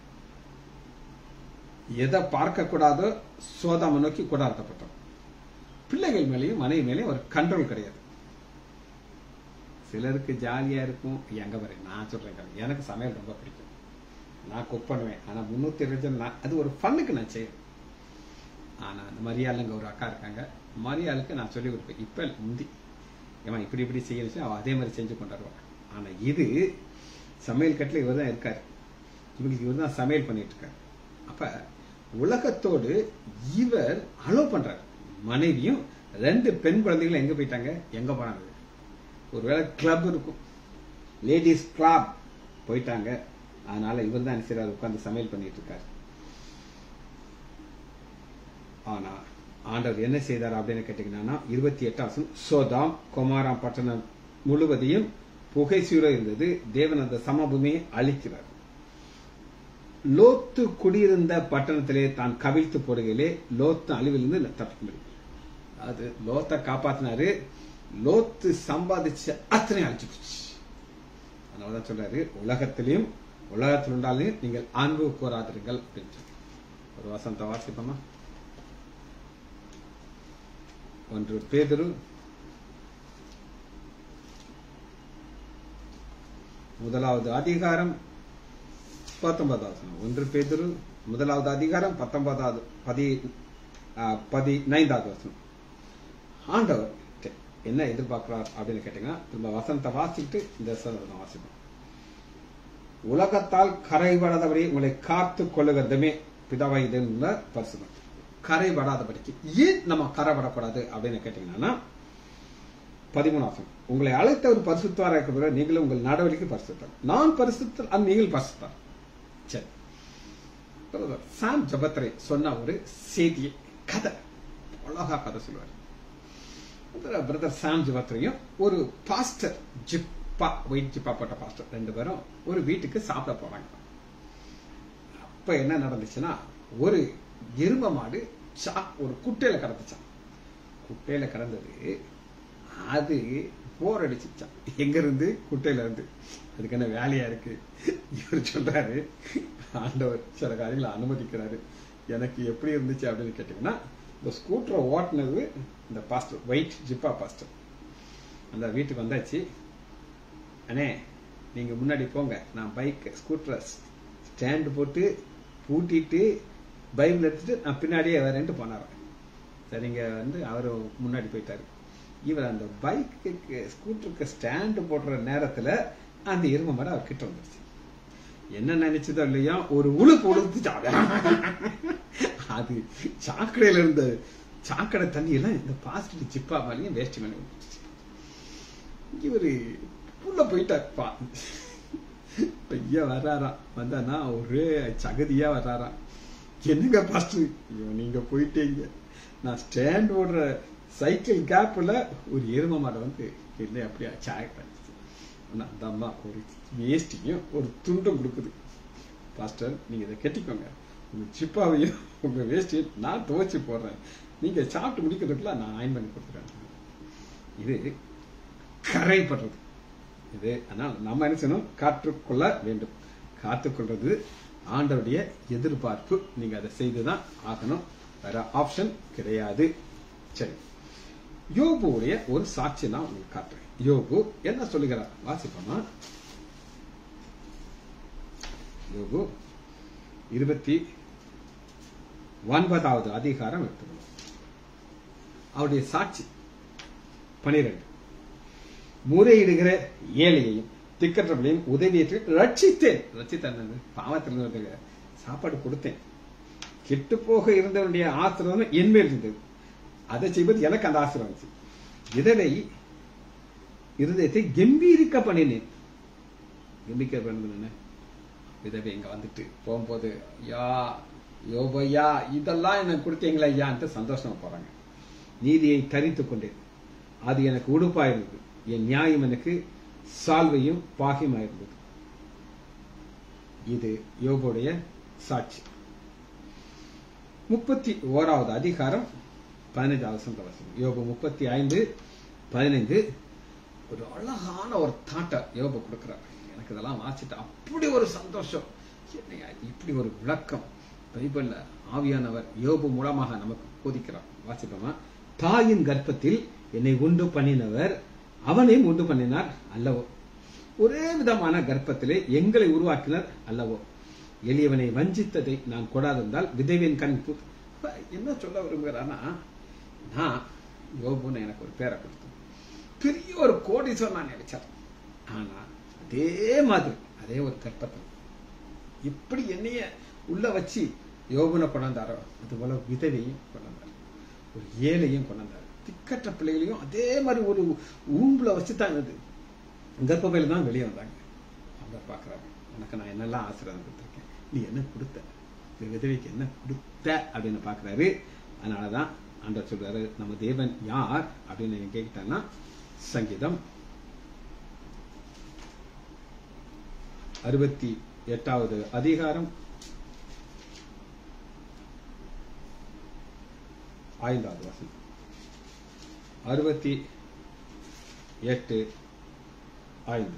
S1: எதை பார்க்க கூடாதோ சோதாம நோக்கி கூடாரத்தை போட்டோம் பிள்ளைகள் மேலேயும் மனைவி மேலேயும் ஒரு கண்ட்ரோல் கிடையாது சிலருக்கு ஜாலியா இருக்கும் எங்க வரை நான் சொல்றேன் பாருங்க, எனக்கு சமையல் ரொம்ப பிடிக்கும் நான் குக் பண்ணுவேன் ஆனா முன்னூத்தி இருபது நான் அது ஒரு ஃபன்னுக்கு நான் செய்வேன் ஆனா அந்த மரியாளுங்க ஒரு அக்கா இருக்காங்க மரியாளுக்கு நான் சொல்லி கொடுப்பேன் இப்ப முந்தி ஏமா இப்படி இப்படி செய்ய அவ அதே மாதிரி செஞ்சு கொண்டாடுவாங்க ஆனா இது சமையல் கட்டில் இவர் தான் இருக்காரு இவங்களுக்கு இவர் தான் சமையல் பண்ணிட்டு இருக்காரு அப்ப உலகத்தோடு இவர் அலோ பண்றாரு மனைவியும் ரெண்டு பெண் குழந்தைகளும் எங்க போயிட்டாங்க எங்க போனாங்க ஒருவேளை கிளப் இருக்கும் லேடிஸ் கிளப் போயிட்டாங்க அதனால இவர் தான் சரி உட்கார்ந்து சமையல் பண்ணிட்டு இருக்காரு ஆனா ஆண்டவர் என்ன செய்தார் அப்படின்னு கேட்டீங்கன்னா இருபத்தி எட்டாம் சோதாம் குமாராம் பட்டணம் முழுவதையும் புகை சூழ இருந்தது தேவன் அந்த சமபூமியை அழிக்கிறார் லோத்து குடியிருந்த பட்டணத்திலே தான் கவிழ்த்து போடுகையிலே லோத்து அழிவிலிருந்து தப்பிக்க முடியும் அது லோத்தை காப்பாத்தினாரு லோத்து சம்பாதிச்ச அத்தனை அழிச்சு போச்சு அதனாலதான் சொல்றாரு உலகத்திலையும் உலகத்தில் உண்டாலையும் நீங்கள் அன்பு கூறாதிருங்கள் அப்படின்னு சொல்லி. ஒரு வசந்த வாசிப்போமா ஒன்று பேதுரு முதலாவது அதிகாரம் பத்தொன்பதாவது வசனம். ஒன்று பேதுரு முதலாவது அதிகாரம் பத்தொன்பதாவது பதி ஆ, பதினைந்தாவது வசனம் ஆண்டவர் கிட்ட என்ன எதிர்பார்க்கிறார் அப்படின்னு கேட்டீங்கன்னா திரும்ப வசனத்தை வாசிட்டு இந்த வசனத்தை வாசிப்போம் உலகத்தால் கரைபடாதபடி உங்களை காத்து கொள்ளுகிறதுமே பிதாவாய் இருந்த பரிசுத்தம் கரைபடாதபடிக்கு ஏன் நம்ம கரைபடக்கூடாது அப்படின்னு கேட்டீங்கன்னா பதிமூணாசம் உங்களை அழைத்த ஒரு பரிசுத்தாரா இருக்கிற நீங்களும் உங்கள் நடவடிக்கை பரிசுத்தார் நான் பரிசுத்தர் அது நீங்கள் பரிசுத்தார் சரி பிரதர் சாம் ஜபத்ரே சொன்ன ஒரு செய்தியை கதை அழகா கதை சொல்லுவார் பிரதர் சாம் ஜபத்ரையும் ஒரு பாஸ்டர் ஜிப்பா ஒயிட் ஜிப்பா போட்ட பாஸ்டர் ரெண்டு பேரும் ஒரு வீட்டுக்கு சாப்பிட போறாங்க அப்ப என்ன நடந்துச்சுன்னா ஒரு எரும மாடு சா ஒரு குட்டையில கடந்துச்சான் குட்டையில கடந்தது அது போர் அடிச்சுச்சான் எங்க இருந்து குட்டையில இருந்து அதுக்கு என்ன வேலையா இருக்கு இவர் சொல்றாரு ஆண்டவர் சில காரியங்களை அனுமதிக்கிறாரு எனக்கு எப்படி இருந்துச்சு அப்படின்னு கேட்டீங்கன்னா இந்த ஸ்கூட்டரை ஓட்டுனது இந்த பாஸ்டர் ஒயிட் ஜிப்பா பாஸ்டர் அந்த வீட்டுக்கு வந்தாச்சு அண்ணே நீங்க முன்னாடி போங்க நான் பைக் ஸ்கூட்டரை ஸ்டாண்டு போட்டு பூட்டிட்டு பைபிள் எடுத்துட்டு நான் பின்னாடியே வரேன்ட்டு போனார் சரிங்க வந்து அவர் முன்னாடி போயிட்டாரு இவர் அந்த பைக்கு ஸ்கூட்டருக்கு ஸ்டாண்டு போடுற நேரத்துல அந்த எரும மரம் அவர் கிட்ட வந்துருச்சு என்ன நினைச்சதோ இல்லையா ஒரு உழுப்பு உழுத்துச்சாங்க அது சாக்கடையில இருந்த சாக்கடை தண்ணி எல்லாம் இந்த பாசிட்டிவ் சிப்பா மேலேயும் வேஸ்ட் மேலே விட்டுச்சு. இவரு உள்ள போயிட்டாருப்பா பையன் வர்றாராம் வந்தானா ஒரே சகதியா வர்றாராம் என்னங்க பாஸ்டர் ஐயோ நீங்க போயிட்டீங்க நான் ஸ்டாண்ட் ஓடுற சைக்கிள் கேப்ல ஒரு எரும மாடை வந்து இல்லை அப்படியே சாய் பண்ணிச்சு ஆனா அந்த அம்மா ஒரு வேஷ்டியும் ஒரு துண்டும் கொடுக்குது பாஸ்டர் நீங்க இதை கட்டிக்கோங்க உங்க சிப்பாவையும் உங்க வேஷ்டியும் நான் துவைச்சு போடுறேன் நீங்க சாப்பிட்டு முடிக்கிறதுக்குள்ள நான் அயன் பண்ணி கொடுத்துறேன் இது கரைப்படுறது இது ஆனால் நம்ம என்ன செய்யணும் காற்றுக்கொள்ள வேண்டும் காத்துக்கொள்றது ஆண்டவருடைய எதிர்பார்ப்பு நீங்க அதை செய்துதான் ஆகணும் வேற ஆப்ஷன் கிடையாது சரி யோபுடைய ஒரு சாட்சி நான் உங்களுக்கு காட்டுறேன் யோபு என்ன சொல்லுகிறார் வாசிப்போமா யோபு இருபத்தி ஒன்பதாவது அதிகாரம் எடுத்துக்கணும் அவருடைய சாட்சி பனிரெண்டு முறையிடுகிற ஏழையையும் திக்கற்றவர்களையும் உதவியற்று ரட்சித்தேன் ரட்சித்தேன் பாவத்திலிருந்து சாப்பாடு கொடுத்தேன் கெட்டு போக இருந்தவனுடைய ஆசிரமம் என்மேல் இருந்தது அதை செய்வது எனக்கு அந்த ஆசிரம் இருந்துச்சு விதவை இருதயத்தை கம்பீரிக்க பண்ணினேன் கம்பிக்க பண்ணு விதவை இங்க வந்துட்டு போகும்போது யா யோபையா இதெல்லாம் எனக்கு கொடுத்தீங்களா ஐயான்ட்டு சந்தோஷமா போறாங்க நீதியை தரித்துக் கொண்டேன் அது எனக்கு உடுப்பா இருந்தது என் நியாயம் எனக்கு சால்வையும் பாகியமா இருந்தது இது யோபுடைய சாட்சி முப்பத்தி ஓராவது அதிகாரம் பதினைஞ்சாவது சந்தவசம் யோபு முப்பத்தி ஐந்து பதினைந்து ஒரு அழகான ஒரு தாட்டை யோபு கொடுக்கிறார் எனக்கு இதெல்லாம் வாசிட்டு அப்படி ஒரு சந்தோஷம் என்னையா இப்படி ஒரு விளக்கம் பைபிள்ல ஆவியானவர் யோபு மூலமாக நமக்கு போதிக்கிறார் வாசிப்போமா தாயின் கர்ப்பத்தில் என்னை உண்டு பண்ணினவர் அவனையும் உண்டு பண்ணினார் அல்லவோ ஒரே விதமான கர்ப்பத்திலே எங்களை உருவாக்கினார் அல்லவோ எளியவனை வஞ்சித்ததை நான் கொடாதிருந்தால் விதைவின் கண் பு- என்ன சொல்ல விரும்புகிறான்னா நான் யோபுன்னு எனக்கு ஒரு பேரை கொடுத்தேன் பெரிய ஒரு கோடீஸ்வரன் நான் நினைச்சேன் ஆனா அதே மாதிரி அதே ஒரு கற்பத்தில் இப்படி என்னைய உள்ள வச்சு யோபனை கொண்டாந்தாரோ அது போல விதவையும் கொண்டாந்தார் ஒரு ஏழையும் கொண்டாந்தார் திக்கற்ற பிள்ளைகளையும் அதே மாதிரி ஒரு ஊம்புல வச்சு தான் இது கர்ப்பப்பையில தான் வெளியே வந்தாங்க அவங்க பாக்குறாங்க உனக்கு நான் என்னெல்லாம் ஆசீர்வாதம் கொடுத்துருக்கேன் நீ என்ன கொடுத்த இந்த விதவைக்கு என்ன கொடுத்த அப்படின்னு பாக்குறாரு அதனாலதான் ஆண்டவர் சொல்றாரு நம்ம தேவன் யார் அப்படின்னு நீங்க கேட்டாங்கன்னா சங்கீதம் அறுபத்தி எட்டாவது அதிகாரம் ஐந்தாவது வசனம் அறுபத்தி எட்டு ஐந்து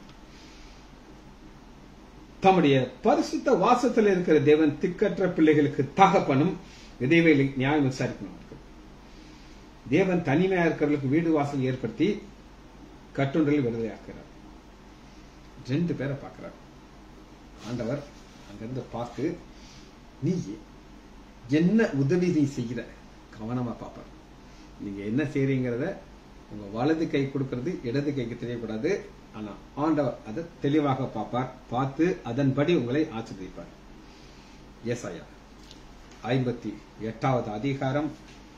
S1: தம்முடைய பரிசுத்த வாசத்தில் இருக்கிற தேவன் திக்கற்ற பிள்ளைகளுக்கு தகப்பனும் விதைவைகளை நியாயம் விசாரிக்கணும் அவருக்கு. தேவன் தனிமையா இருக்கிறவர்களுக்கு வீடு வாசல் ஏற்படுத்தி கட்டுண்டலில் விடுதலையாக்குறார் ரெண்டு பேரை பார்க்கிறார் ஆண்டவர் அங்கிருந்து பார்த்து நீ என்ன உதவி நீ செய்கிற கவனமா பார்ப்பார் நீங்க என்ன செய்றீங்கிறத உங்க வலது கை கொடுக்கிறது இடது கைக்கு தெரியக்கூடாது ஆனா ஆண்டவர் அதை தெளிவாக பார்ப்பார் பார்த்து அதன்படி உங்களை ஆசீர்வதிப்பார் ஏசாயா ஐம்பத்தி எட்டாவது அதிகாரம்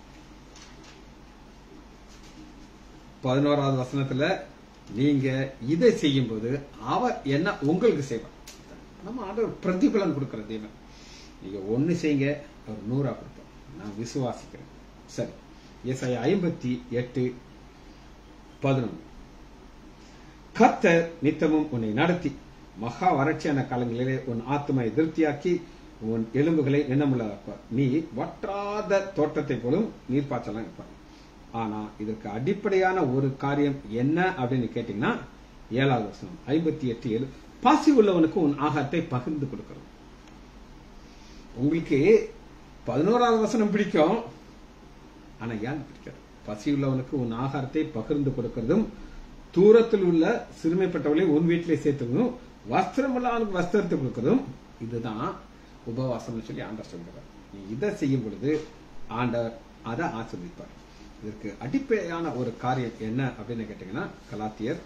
S1: பதினோராவது வசனத்துல நீங்க இதை செய்யும்போது அவர் என்ன உங்களுக்கு செய்வார் நம்ம ஆண்டவர் பிரதிபலன் கொடுக்கிற தேவன் நீங்க ஒண்ணு செய்யுங்க அவர் நூறா கொடுப்பார் நான் விசுவாசிக்கிறேன் சரி ஏசாயா ஐம்பத்தி எட்டு பதினொன்று கர்த்தர் நித்தமும் உன்னை நடத்தி மகா வறட்சியான காலங்களிலே உன் ஆத்மாவை திருப்தியாக்கி உன் எலும்புகளை எண்ணமுள்ளதாக்குவார் நீ வற்றாத தோட்டத்தை போலும் நீர்ப்பாய்ச்சலாம் இருப்பார் ஆனா இதற்கு அடிப்படையான ஒரு காரியம் என்ன அப்படின்னு கேட்டீங்கன்னா ஏழாவது வருஷம் ஐம்பத்தி எட்டு ஏழு பாசி உள்ளவனுக்கு உன் ஆகாரத்தை பகிர்ந்து கொடுக்கணும் உங்களுக்கு பதினோராவது வசனம் பிடிக்கும் ஆனா ஏன் பிடிக்காது பசி உள்ளவனுக்கு உன் ஆகாரத்தை பகிர்ந்து கொடுக்கிறதும் தூரத்தில் உள்ள சிறுமைப்பட்டவளை உன் வீட்டிலே சேர்த்துக்கணும் வஸ்திரம் உள்ளவனுக்கு வஸ்திரத்தை கொடுக்கிறதும் இதுதான் உபவாசம்னு சொல்லி ஆண்டவர் சொல்கிறார் நீ இதை செய்யும் பொழுது ஆண்டவர் அதை ஆசிர்வதிப்பார் இதற்கு அடிப்படையான ஒரு காரியம் என்ன அப்படின்னு கேட்டீங்கன்னா கலாத்தியர்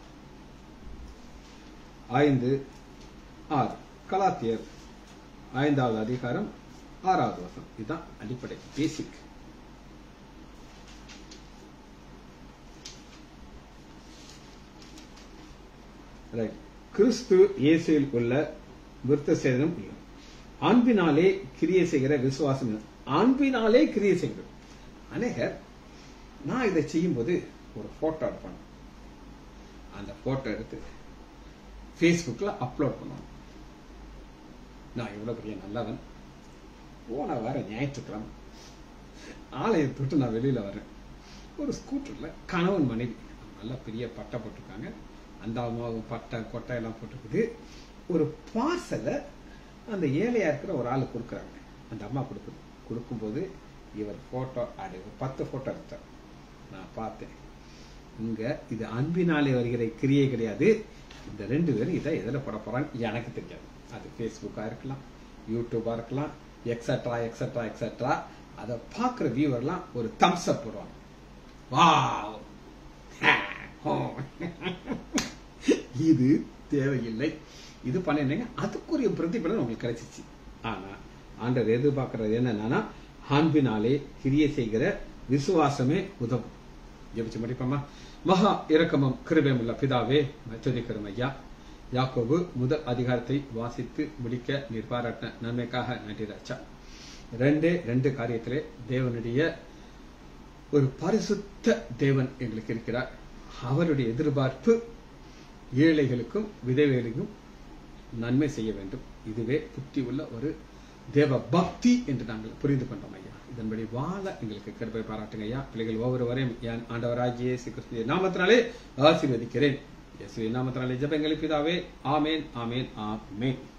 S1: ஐந்து ஆறு கலாத்தியர் ஐந்தாவது அதிகாரம் ஆறாவது வசனம் இதுதான் அடிப்படை பேசிக் ரைட் கிறிஸ்து இயேசுவில் உள்ள விருத்த சேதனம் இல்லை அன்பினாலே கிரியை செய்கிற விசுவாசம் இல்லை. அன்பினாலே கிரியை செய்கிறது அநேகர் நான் இதை செய்யும்போது ஒரு போட்டோ எடுப்பேன் அந்த போட்டோ எடுத்து ஃபேஸ்புக்கில் அப்லோட் பண்ணுவேன் நான் இவ்வளவு பெரிய நல்லவன் போன வார ஞாயிற்றுக்கிழமை ஆலயத்தை விட்டு நான் வெளியில வரேன் ஒரு ஸ்கூட்டர்ல கணவன் மனைவி நல்லா பெரிய பட்டை போட்டிருக்காங்க அந்த அம்மாவும் பட்டை கொட்டை எல்லாம் போட்டிருக்குது ஒரு பார்சலை அந்த ஏழையா இருக்கிற ஒரு ஆளு கொடுக்குறாங்க அந்த அம்மா கொடுக்குது கொடுக்கும்போது இவர் போட்டோ அப்படி ஒரு பத்து போட்டோ எடுத்தார் நான் பார்த்தேன் இங்க இது அன்பினாலே வருகிற கிரியை கிடையாது இந்த ரெண்டு பேரும் இதை எதில் போட போறான்னு எனக்கு தெரியாது அது ஃபேஸ்புக்கா இருக்கலாம் யூடியூபா இருக்கலாம் எக்ஸட்ரா எக்ஸட்ரா எக்ஸட்ரா அதை பார்க்குற வியூவர்லாம் ஒரு தம்ஸ் அப் போடுவாங்க வாவ் ஹோ. இது தேவையில்லை இது பண்ணிருந்தீங்க அதுக்குரிய பிரதிபலன் உங்களுக்கு கிடைச்சிச்சு ஆனா ஆண்டவர் எதிர்பார்க்கறது என்னன்னா அன்பினாலே கிரிய செய்கிற விசுவாசமே உதவும் ஜெபிச்சு முடிப்போமா மகா இரக்கமும் கிருபையும் உள்ள பிதாவே துதிக்கிறோம் ஐயா யாக்கோபு முதல் அதிகாரத்தை வாசித்து முடிக்க நீர் பாராட்டின நன்மைக்காக நன்றி ராஜா ரெண்டே ரெண்டு காரியத்திலே தேவனுடைய ஒரு பரிசுத்த தேவன் எங்களுக்கு இருக்கிறார் அவருடைய எதிர்பார்ப்பு ஏழைகளுக்கும் விதவைகளுக்கும் நன்மை செய்ய வேண்டும் இதுவே புத்தி உள்ள ஒரு தேவ பக்தி என்று நாங்கள் புரிந்து கொண்டோம் ஐயா இதன்படி வாழ எங்களுக்கு கருப்பை பாராட்டுங்க ஐயா பிள்ளைகள் ஒவ்வொருவரையும் என் ஆண்டவராகிய இயேசு கிறிஸ்துவின் நாமத்தினாலே ஆசீர்வதிக்கிறேன் இயேசுவின் நாமத்தினாலே ஜெபங்களுக்கு பிதாவே ஆமேன் ஆமேன் ஆமேன்